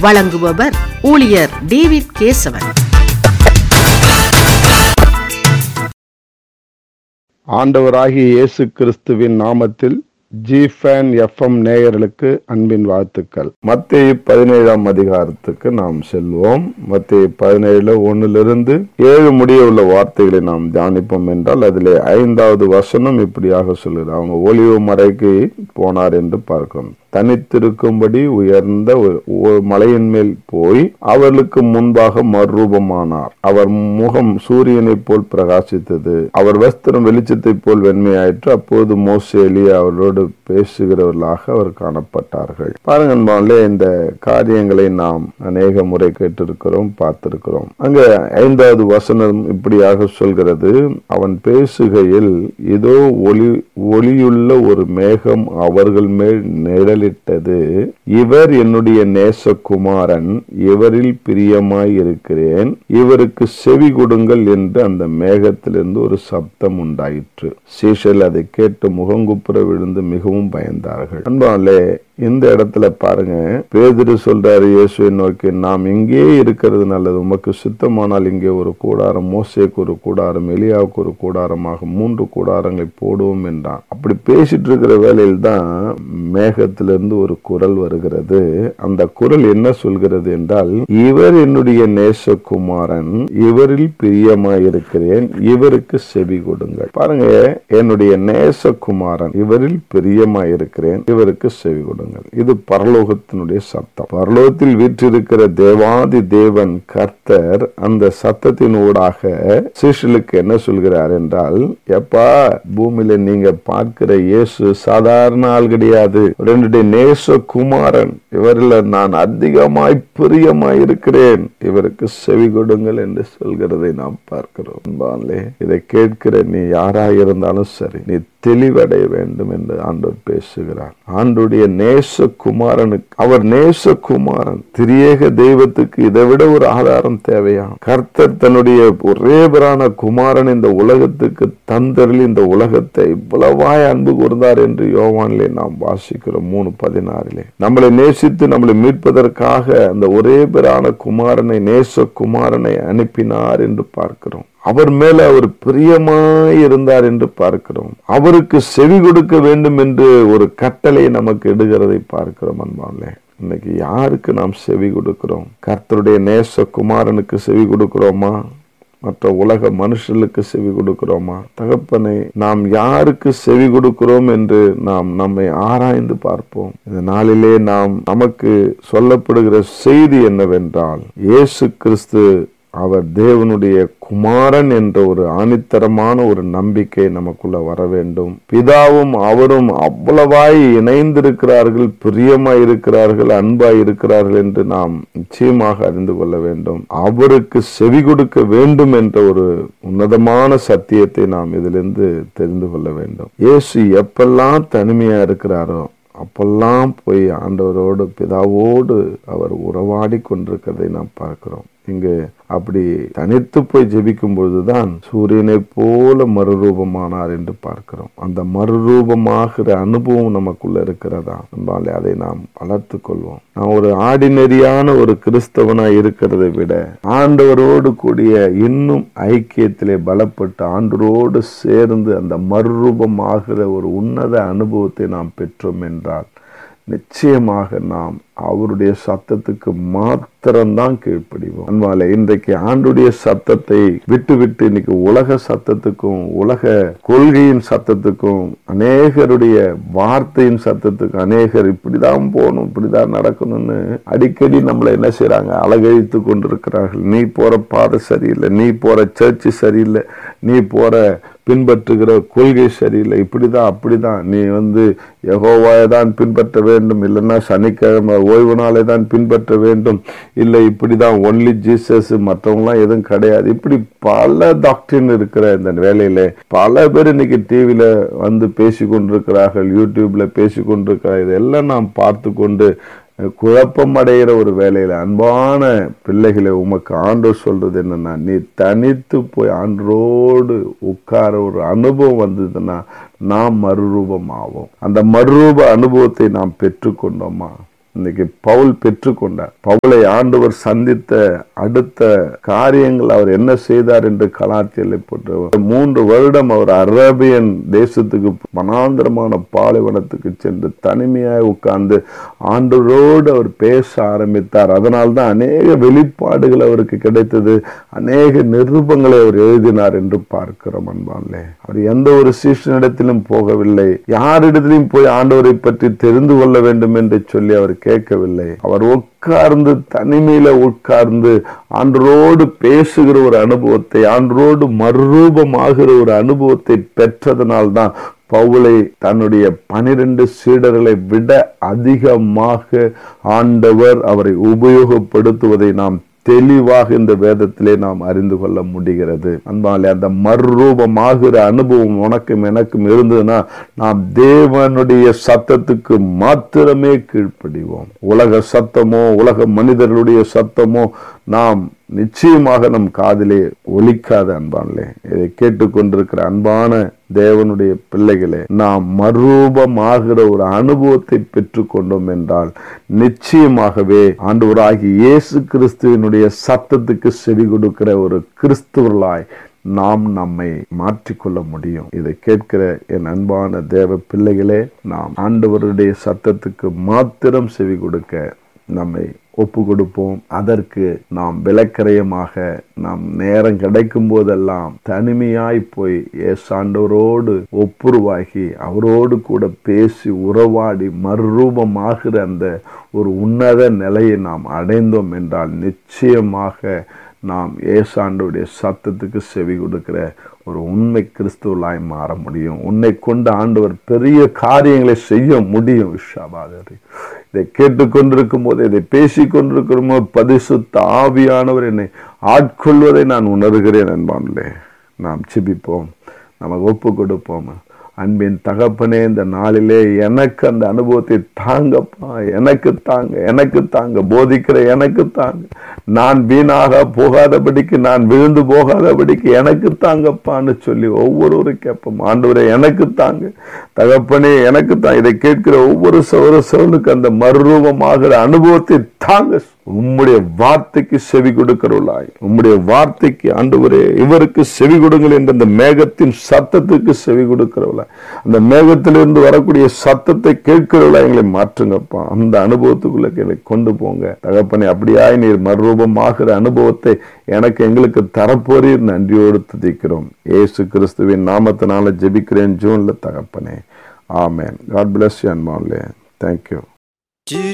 வழங்குபவர் ஊழியர் டேவிட் கேசவன் ஆண்டவராகிய இயேசு கிறிஸ்துவின் நாமத்தில் ஜி ஃபேன் எஃப்எம் நேயர்களுக்கு அன்பின் வாழ்த்துக்கள் மத்திய பதினேழாம் அதிகாரத்துக்கு நாம் செல்வோம் மத்திய பதினேழுல ஒன்னிலிருந்து ஏழு முடிய உள்ள வார்த்தைகளை நாம் தியானிப்போம் என்றால் அதிலே ஐந்தாவது வசனம் இப்படியாக சொல்லுது அவங்க ஒளிவு மறைக்கு போனார் என்று பார்க்கிறோம் தனித்திருக்கும்படி உயர்ந்த ஒரு ஒரு மலையின் மேல் போய் அவர்களுக்கு முன்பாக மறுரூபமானார் அவர் முகம் சூரியனைப் போல் பிரகாசித்தது அவர் வஸ்திரம் வெளிச்சத்தைப் போல் வெண்மையாயிற்று அப்போது மோசே எலியா அவரோடு பேசுகிறவர்களாக அவர் காணப்பட்டார்கள் பாருங்க அன்பாலே இந்த காரியங்களை நாம் அநேக முறை கேட்டிருக்கிறோம் பார்த்திருக்கிறோம் அங்க ஐந்தாவது வசனம் இப்படியாக சொல்கிறது அவன் பேசுகையில் இதோ ஒளி ஒளியுள்ள ஒரு மேகம் அவர்கள் மேல் நிழலிட்டது இவர் என்னுடைய நேசகுமாரன் இவரில் பிரியமாய் இருக்கிறேன் இவருக்கு செவி கொடுங்கள் என்று அந்த மேகத்திலிருந்து ஒரு சப்தம் உண்டாயிற்று சீஷல் அதை கேட்டு முகங்குப்புற விழுந்து மிகவும் பயந்தார்கள் அன்பாலே இந்த இடத்துல பாருங்க பேதிரு சொல்றாரு இயேசுவை நோக்கி நாம் இங்கே இருக்கிறது நல்லது உமக்கு சித்தமானால் இங்கே ஒரு கூடாரம் மோசேக்கு ஒரு கூடாரம் எலியாவுக்கு ஒரு கூடாரமாக மூன்று கூடாரங்களை போடுவோம் என்றான் அப்படி பேசிட்டு இருக்கிற வேலையில் தான் மேகத்திலிருந்து ஒரு குரல் வருகிறது அந்த குரல் என்ன சொல்கிறது என்றால் இவர் என்னுடைய நேசகுமாரன் இவரில் பிரியமாயிருக்கிறேன் இவருக்கு செவி கொடுங்கள் பாருங்க என்னுடைய நேசகுமாரன் இவரில் பிரியமாயிருக்கிறேன் இவருக்கு செவி கொடுங்கள் இது பரலோகத்தினுடைய சத்தம் பரலோகத்தில் வீற்றிருக்கிற தேவாதி தேவன் கர்த்தர் அந்த சத்தத்தின் ஊடாக சிஷிலுக்கு என்ன சொல்கிறார் என்றால் எப்பா பூமியில நீங்க பார்க்கிற இயேசு சாதாரண ஆள் கிடையாது ரெண்டுடைய நேச குமாரன் இவரில் நான் அதிகமாய் பிரியமாய் இருக்கிறேன் இவருக்கு செவி கொடுங்கள் என்று சொல்கிறதை நாம் பார்க்கிறோம் அன்பாலே, இதை கேட்கிற நீ யாராக இருந்தாலும் சரி நீ தெளிவடைய வேண்டும் என்று ஆண்டவர் பேசுகிறார் ஆண்டுடைய நேச குமாரனுக்கு அவர் நேச குமாரன் திரியேக தெய்வத்துக்கு இதை விட ஒரு ஆதாரம் தேவையா கர்த்தர் தன்னுடைய ஒரே பிரான குமாரன் இந்த உலகத்துக்கு தந்தரில் இந்த உலகத்தை இவ்வளவாய் அன்பு கூர்ந்தார் என்று யோவானிலே நாம் வாசிக்கிறோம் மூணு பதினாறிலே நம்மளை நேசித்து நம்மளை மீட்பதற்காக அந்த ஒரே பிரான குமாரனை நேச குமாரனை அனுப்பினார் என்று பார்க்கிறோம் அவர் மேல அவர் பிரியமாய் இருந்தார் என்று பார்க்கிறோம் அவருக்கு செவி கொடுக்க வேண்டும் என்று ஒரு கட்டளை நமக்கு இடுகிறதை பார்க்கிறோம் அன்பான்லே இன்னைக்கு யாருக்கு நாம் செவி கொடுக்கிறோம் கர்த்தருடைய நேச குமாரனுக்கு செவி கொடுக்கிறோமா மற்ற உலக மனுஷர்களுக்கு செவி கொடுக்கிறோமா தகப்பனை நாம் யாருக்கு செவி கொடுக்கிறோம் என்று நாம் நம்மை ஆராய்ந்து பார்ப்போம் இந்த நாளிலே நாம் நமக்கு சொல்லப்படுகிற செய்தி என்னவென்றால் இயேசு கிறிஸ்து அவர் தேவனுடைய குமாரன் என்ற ஒரு ஆணித்தரமான ஒரு நம்பிக்கை நமக்குள்ள வர வேண்டும் பிதாவும் அவரும் அவ்வளவாய் இணைந்திருக்கிறார்கள் பிரியமாய் இருக்கிறார்கள் அன்பாய் இருக்கிறார்கள் என்று நாம் நிச்சயமாக அறிந்து கொள்ள வேண்டும் அவருக்கு செவி கொடுக்க வேண்டும் என்ற ஒரு உன்னதமான சத்தியத்தை நாம் இதிலிருந்து தெரிந்து கொள்ள வேண்டும் இயேசு எப்பெல்லாம் தனிமையா இருக்கிறாரோ அப்பெல்லாம் போய் ஆண்டவரோடு பிதாவோடு அவர் உறவாடி கொண்டிருக்கிறதை நாம் பார்க்கிறோம் இங்கு அப்படி தனித்து போய் ஜெபிக்கும் பொழுதுதான் சூரியனை போல மறுரூபமானார் என்று பார்க்கிறோம் அந்த மறுரூபமாகிற அனுபவம் நமக்குள்ள இருக்கிறதா என்பாலே அதை நாம் வளர்த்து கொள்வோம் நான் ஒரு ஆர்டினரியான ஒரு கிறிஸ்தவனா இருக்கிறதை விட ஆண்டவரோடு கூடிய இன்னும் ஐக்கியத்திலே பலப்பட்டு ஆண்டவரோடு சேர்ந்து அந்த மறுரூபமாகிற ஒரு உன்னத அனுபவத்தை நாம் பெற்றோம் என்றால் நிச்சயமாக நாம் அவருடைய சத்தத்துக்கு மாத்திரம்தான் கீழ்ப்படிவோம் அன்பாலே இன்றைக்கு ஆண்டுடைய சத்தத்தை விட்டு விட்டு இன்னைக்கு உலக சத்தத்துக்கும் உலக கொள்கையின் சத்தத்துக்கும் அநேகருடைய வார்த்தையின் சத்தத்துக்கும் அநேகர் இப்படிதான் போகணும் இப்படிதான் நடக்கணும்னு அடிக்கடி நம்மளை என்ன செய்யறாங்க அலகழித்து கொண்டிருக்கிறார்கள் நீ போற பாதை சரியில்லை நீ போற சர்ச்சு சரியில்லை நீ போற பின்பற்றுகிற கொள்கை சரியில்லை இப்படிதான் அப்படிதான் நீ வந்து யகோவாயை தான் பின்பற்ற வேண்டும் இல்லைன்னா சனிக்கிழமை ஓய்வு நாளை தான் பின்பற்ற வேண்டும் இல்லை இப்படிதான் ஒன்லி ஜீசஸ் மற்றவங்களாம் எதுவும் கிடையாது இப்படி பல டாக்டரின் இருக்கிற இந்த வேலையில பல பேர் இன்னைக்கு டிவியில வந்து பேசி கொண்டிருக்கிறார்கள் யூடியூப்ல பேசி கொண்டிருக்கிறார் இதெல்லாம் நாம் பார்த்து கொண்டு குழப்பம் அடைகிற ஒரு வேலையில அன்பான பிள்ளைகளை உமக்கு ஆண்டோர் சொல்றது என்னன்னா நீ தனித்து போய் ஆண்டரோடு உட்கார ஒரு அனுபவம் வந்ததுன்னா நாம் மறுரூபம் ஆவோம் அந்த மறுரூப அனுபவத்தை நாம் பெற்றுக்கொண்டோமா இன்னைக்கு பவுல் பெற்றுக்கொண்டார் பவுலை ஆண்டவர் சந்தித்த அடுத்த காரியங்கள் அவர் என்ன செய்தார் என்று கலாத்தியலை போட்டு மூன்று வருடம் அவர் அரேபியன் தேசத்துக்கு மனாந்திரமான பாலைவனத்துக்கு சென்று தனிமையாய் உட்கார்ந்து ஆண்டவரோடு அவர் பேச ஆரம்பித்தார் அதனால்தான் அநேக வெளிப்பாடுகள் அவருக்கு கிடைத்தது அநேக நிருபங்களை அவர் எழுதினார் என்று பார்க்கிறோம் அன்பான்லே அவர் எந்த ஒரு சீஷனிடத்திலும் போகவில்லை யாரிடத்திலும் போய் ஆண்டவரை பற்றி தெரிந்து கொள்ள வேண்டும் என்று சொல்லி அவர் கேட்கவில்லை அவர் உட்கார்ந்து தனிமையில உட்கார்ந்து ஆண்டரோடு பேசுகிற ஒரு அனுபவத்தை ஆண்டரோடு மறுரூபமாகிற ஒரு அனுபவத்தை பெற்றதனால்தான் பவுலை தன்னுடைய பனிரெண்டு சீடர்களை விட அதிகமாக ஆண்டவர் அவரை உபயோகப்படுத்துவதை நாம் தெளிவாக இந்த வேதத்திலே நாம் அறிந்து கொள்ள முடிகிறது அன்பாலே அந்த மறுரூபமாகிற அனுபவம் உனக்கும் எனக்கும் இருந்ததுன்னா நாம் தேவனுடைய சத்தத்துக்கு மாத்திரமே கீழ்ப்படிவோம் உலக சத்தமோ உலக மனிதர்களுடைய சத்தமோ நாம் நிச்சயமாக நம் காதிலே ஒலிக்காத அன்பான்லே இதை கேட்டுக்கொண்டிருக்கிற அன்பான தேவனுடைய பிள்ளைகளே நாம் மறுரூபமாகிற ஒரு அனுபவத்தை பெற்றுக்கொண்டோம் என்றால் நிச்சயமாகவே ஆண்டவராகி இயேசு கிறிஸ்துவனுடைய சத்தத்துக்கு செவி கொடுக்கிற ஒரு கிறிஸ்துவர்களாய் நாம் நம்மை மாற்றிக்கொள்ள முடியும் இதை கேட்கிற என் அன்பான தேவ பிள்ளைகளே நாம் ஆண்டவருடைய சத்தத்துக்கு மாத்திரம் செவி கொடுக்க நம்மை ஒப்பு கொடுப்போம் அதற்கு நாம் விளக்கரையமாக நாம் நேரம் கிடைக்கும் போதெல்லாம் தனிமையாய் போய் ஏசாண்டவரோடு ஒப்புருவாகி அவரோடு கூட பேசி உறவாடி மறுரூபமாகிற அந்த ஒரு உன்னத நிலையை நாம் அடைந்தோம் என்றால் நிச்சயமாக நாம் ஏசாண்டோடைய சத்தத்துக்கு செவி கொடுக்கிற ஒரு உண்மை கிறிஸ்துவலாய் மாற முடியும் உன்னை கொண்டு ஆண்டவர் பெரிய காரியங்களை செய்ய முடியும் விஷாபாதரி இதை கேட்டுக்கொண்டிருக்கும் போது இதை பேசி கொண்டிருக்கும் போது பரிசுத்த ஆவியானவர் என்னை ஆட்கொள்வதை நான் உணர்கிறேன் என்பான்லே நாம் சிபிப்போம் நமக்கு ஒப்பு கொடுப்போம் அன்பின் தகப்பனே இந்த நாளிலே எனக்கு அந்த அனுபவத்தை தாங்கப்பா எனக்கு தாங்க எனக்கு தாங்க போதிக்கிற எனக்கு தாங்க நான் வீணாக போகாதபடிக்கு நான் விழுந்து போகாதபடிக்கு எனக்கு தாங்கப்பான்னு சொல்லி ஒவ்வொருவரும் கேட்போம் ஆண்டவரே எனக்கு தாங்க தகப்பனே எனக்கு தான் இதை கேட்கிற ஒவ்வொரு சௌர சவுனுக்கு அந்த மறுரூபமாகிற அனுபவத்தை தாங்க உம்முடைய வார்த்தைக்கு செவி கொடுக்கிறவளாய் உம்முடைய வார்த்தைக்கு ஆண்டவரே இவருக்கு செவி கொடுங்கள் என்ற அந்த மேகத்தின் சத்தத்துக்கு செவி கொடுக்கிறவளாய் அந்த மேகத்திலிருந்து வரக்கூடிய சத்தத்தை கேட்கிறவளா எங்களை மாற்றுங்கப்பா அந்த அனுபவத்துக்குள்ள எங்களை கொண்டு போங்க தகப்பனே அப்படியாய் நீர் மறுரூபமாகிற அனுபவத்தை எனக்கு எங்களுக்கு தரப்போறீர் நன்றியோடு துதிக்கிறோம் ஏசு கிறிஸ்துவின் நாமத்தினால ஜெபிக்கிறேன் ஜூன்ல தகப்பனே ஆமேன் காட் பிளஸ் யூ அன்பான்லே தேங்க்யூ